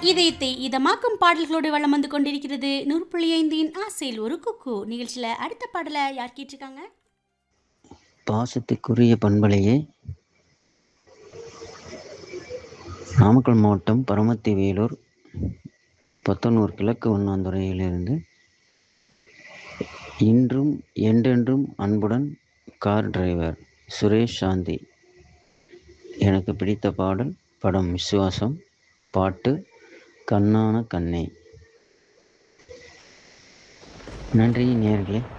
இதயத்தை இதமாக்கும் பாடல்களோடு வளம் வந்து கொண்டிருக்கிறது நூறு புள்ளி ஐந்தின் ஆசையில் ஒரு குக்கு நிகழ்ச்சியில் அடுத்த பாடலை யார் கேட்டிருக்காங்க பாசத்துக்குரிய பண்பலையே நாமக்கல் மாவட்டம் பரமத்தி வேலூர் பத்தனூர் கிழக்கு ஒன்னாந்துறையிலிருந்து இன்றும் என்றென்றும் அன்புடன் கார் டிரைவர் சுரேஷ் சாந்தி எனக்கு பிடித்த பாடல் படம் விசுவாசம் பாட்டு கண்ணான கண்ணே நன்றி நேர்களே